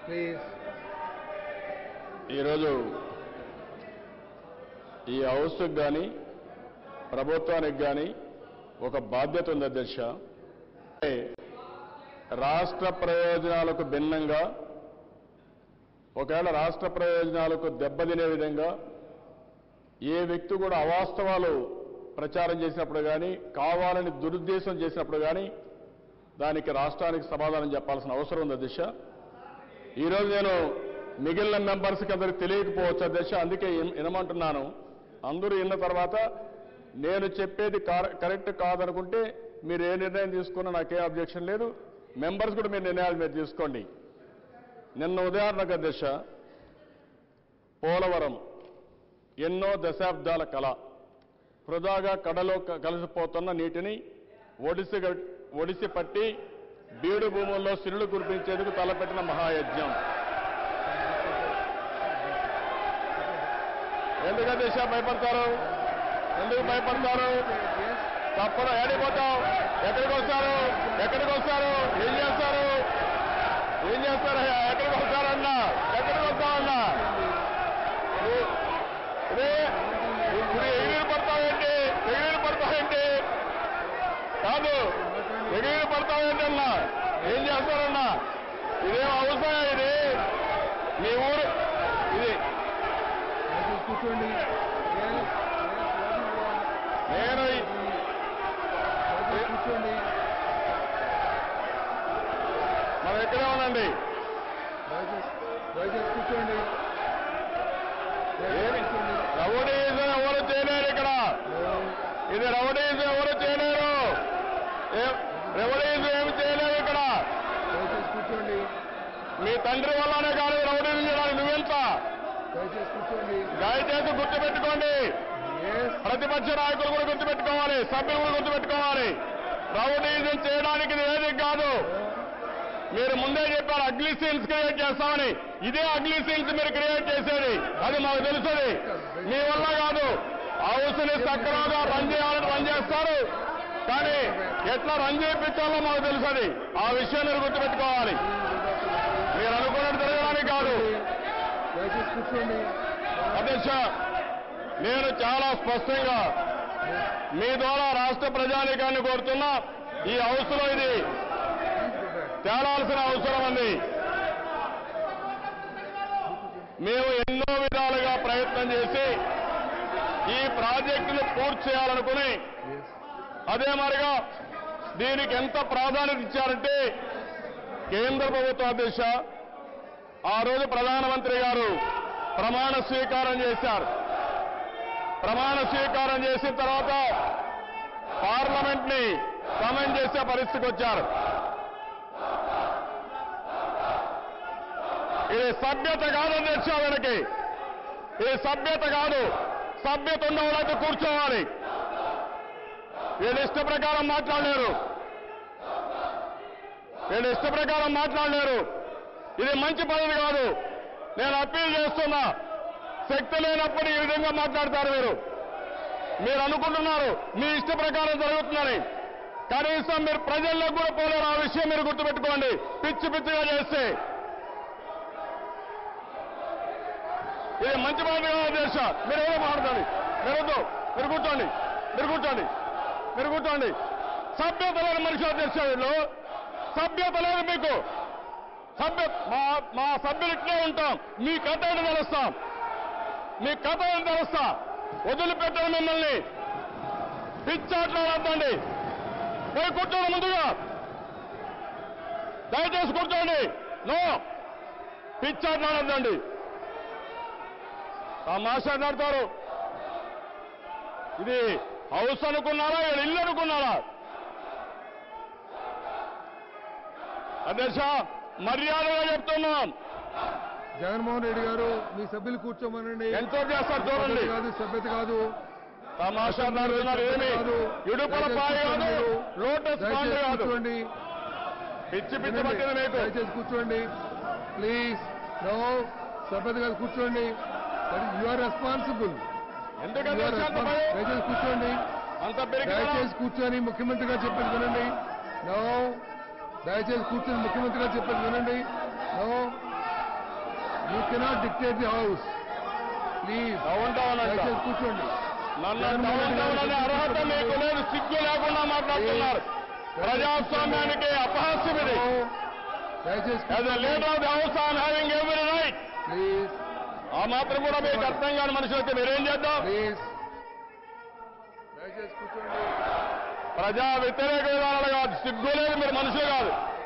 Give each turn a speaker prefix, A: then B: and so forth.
A: Please
B: ఈరోజు ఈ హౌస్కి కానీ ప్రభుత్వానికి కానీ ఒక బాధ్యత ఉంది అధ్యక్ష అంటే రాష్ట్ర ప్రయోజనాలకు భిన్నంగా ఒకవేళ రాష్ట్ర ప్రయోజనాలకు దెబ్బతినే విధంగా ఏ వ్యక్తి కూడా అవాస్తవాలు ప్రచారం చేసినప్పుడు కానీ కావాలని దురుద్దేశం చేసినప్పుడు కానీ దానికి రాష్ట్రానికి సమాధానం చెప్పాల్సిన అవసరం ఉంది అధ్యక్ష ఈరోజు నేను మిగిలిన మెంబర్స్కి అందరికి తెలియకపోవచ్చు అధ్యక్ష అందుకే ఇన్- వినమంటున్నాను అందరూ విన్న తర్వాత నేను చెప్పేది కార- కరెక్ట్ కాదనుకుంటే మీరు ఏ నిర్ణయం తీసుకున్నా నాకేం అబ్జెక్షన్ లేదు మెంబర్స్ కూడా మీ నిర్ణయాలు మీరు తీసుకోండి నిన్న ఉదాహరణకు అధ్యక్ష పోలవరం ఎన్నో దశాబ్దాల కళ వృధాగా కడలో క- కలిసిపోతున్న నీటిని ఒడిసి ఒడిసి పట్టి బీడు భూముల్లో సిరులు కురిపించేందుకు తలపెట్టిన మహాయజ్ఞం ఎందుకు దిశ భయపడతారు ఎందుకు భయపడతారు తప్పదు ఏడిపోతావు ఎక్కడికి వస్తారు ఎక్కడికి వస్తారు ఏం చేస్తారు ఏం చేస్తారు ఎక్కడికి వస్తారన్నా ఎక్కడికి వస్తారన్నా ఇదే ఇప్పుడు ఎగిరి పడతావేంటి ఎగిరి పడతావేంటి కాదు ఎగిరి పడతావేంటి అన్నా ఏం చేస్తారన్నా ఇదేం అవసరం ఇది మీ ఊరు ఇది
A: దయచేసి కూర్చోండి Yes, yes, what do you want?
B: నేను ఈ-
A: దయచేసి కూర్చోండి
B: మనం ఇక్కడే ఉండండి
A: దయచేసి దయచేసి కూర్చోండి దయచేసి
B: ఏమి
A: కూర్చోండి
B: రౌడీజం ఎవరు చేయలేరు ఇక్కడ
A: No.
B: ఇది రౌడీజం ఎవరు చేయలేరు ఏ- రౌడీజం ఏమి చేయలేరు ఇక్కడ
A: దయచేసి కూర్చోండి
B: మీ తండ్రి వల్లనే కాదు రౌడీజం చేయడానికి నువ్వెంత
A: దయచేసి కూర్చోండి
B: దయచేసి గుర్తుపెట్టుకోండి
A: ఎస్
B: ప్రతిపక్ష నాయకులు కూడా గుర్తుపెట్టుకోవాలి సభ్యులు కూడా గుర్తుపెట్టుకోవాలి రౌడీజం చేయడానికి ఇది ఏది కాదు మీరు ముందే చెప్పారు అగ్లీ సీన్స్ క్రియేట్ చేస్తామని ఇదే అగ్లీ సీన్స్ మీరు క్రియేట్ చేసేది అది మాకు తెలుస్తుంది మీ వల్ల కాదు హౌస్ ని సక్రమంగా రన్ చేయాలని రన్ చేస్తారు కానీ ఎట్లా రన్ చేయించాలో మాకు తెలుసది ఆ విషయం మీరు గుర్తుపెట్టుకోవాలి మీరు అనుకున్నట్టు జరగడానికి కాదు
A: దయచేసి కూర్చోండి
B: అధ్యక్ష నేను చాలా స్పష్టంగా మీ ద్వారా రాష్ట్ర ప్రజానికాన్ని కోరుతున్నా ఈ హౌస్ లో ఇది తేలాల్సిన అవసరం ఉంది మేము ఎన్నో విధాలుగా ప్రయత్నం చేసి ఈ ప్రాజెక్టును పూర్తి చేయాలనుకుని
A: ఎస్
B: అదే మరిగా దీనికి ఎంత ప్రాధాన్యత ఇచ్చారంటే కేంద్ర ప్రభుత్వ అధ్యక్ష ఆ రోజు ప్రధానమంత్రి గారు ప్రమాణ స్వీకారం చేశారు ప్రమాణ స్వీకారం చేసిన తర్వాత పార్లమెంట్ ని సమన్ చేసే పరిస్థితికి వచ్చారు ఇది సభ్యత కాదు అధ్యక్ష వీళ్ళకి ఇది సభ్యత కాదు సభ్యత ఉన్న వాళ్ళైతే కూర్చోవాలి వీళ్ళ ఇష్ట ప్రకారం మాట్లాడలేరు వీళ్ళ ఇష్ట ప్రకారం మాట్లాడలేరు ఇది మంచి పద్ధతి కాదు నేను అప్పీల్ చేస్తున్నా శక్తి లేనప్పుడు ఈ విధంగా మాట్లాడతారు మీరు మీరు అనుకుంటున్నారు మీ ఇష్ట ప్రకారం జరుగుతుందని కనీసం మీరు ప్రజల్లో కూడా పోలేరు ఆ విషయం మీరు గుర్తుపెట్టుకోండి పిచ్చి పిచ్చిగా చేస్తే ఇది మంచి పద్ధతి కాదు దేశ మీరు ఏదో మాట్లాడండి మీరు వద్దు మీరు కూర్చోండి మీరు కూర్చోండి మీరు కూర్చోండి సభ్యత లేని మనిషి అధ్యక్ష వీళ్ళు సభ్యత లేదు మీకు సభ్య మా మా సభ్యులు ఇట్లే ఉంటాం మీ కథ ఏంటో తెలుస్తాం మీ కథ ఏంటో తెలుస్తా వదిలిపెట్టండి మిమ్మల్ని పిచ్చాట్లాడద్దండి పోయి కూర్చోండి ముందుగా దయచేసి కూర్చోండి నో పిచ్చాట్లాడద్దండి మాట్లాడతారు ఇది హౌస్ అనుకున్నారా వీళ్ళ ఇల్లు అనుకున్నారా అధ్యక్ష మర్యాదగా చెప్తున్నాం
A: జగన్మోహన్ రెడ్డి గారు మీ సభ్యులు కూర్చోమనండి
B: ఎంతో చేస్తారు చూడండి
A: సభ్యత కాదు సభ్యత కాదు
B: తమాషాదారులు ఏమి ఇడుపల పాయ కాదు లోటస్ పాండ్
A: దయచేసి
B: కాదు
A: కూర్చోండి
B: పిచ్చి పిచ్చి
A: వినండి.
B: పట్టింది మీకు
A: దయచేసి కూర్చోండి ప్లీజ్ నో సభ్యత కాదు కూర్చోండి యు ఆర్ రెస్పాన్సిబుల్
B: ఎందుకంటే అంత భయం?
A: దయచేసి కూర్చోండి
B: అంత పెరిగి
A: దయచేసి కూర్చొని ముఖ్యమంత్రి గారు చెప్పేది వినండి నో దయచేసి కూర్చొని ముఖ్యమంత్రి గారు చెప్పేది వినండి no cannot dictate the house please
B: down down అంట
A: దయచేసి కూర్చోండి
B: నన్ను డౌన్ డౌన్ అనే అర్హత మీకు లేదు సిగ్గు లేకుండా మాట్లాడుతున్నారు ప్రజాస్వామ్యానికి అపహాస్యం ఇది
A: దయచేసి
B: as a leader of the house on having every right
A: please
B: ఆ మాత్రం కూడా మీకు అర్థం కాని మనిషి అయితే మీరేం చేద్దాం
A: ప్లీజ్ దయచేసి కూర్చోండి
B: ప్రజా వ్యతిరేక విధానాలు కాదు సిగ్గు లేదు మీరు మనుషులు కాదు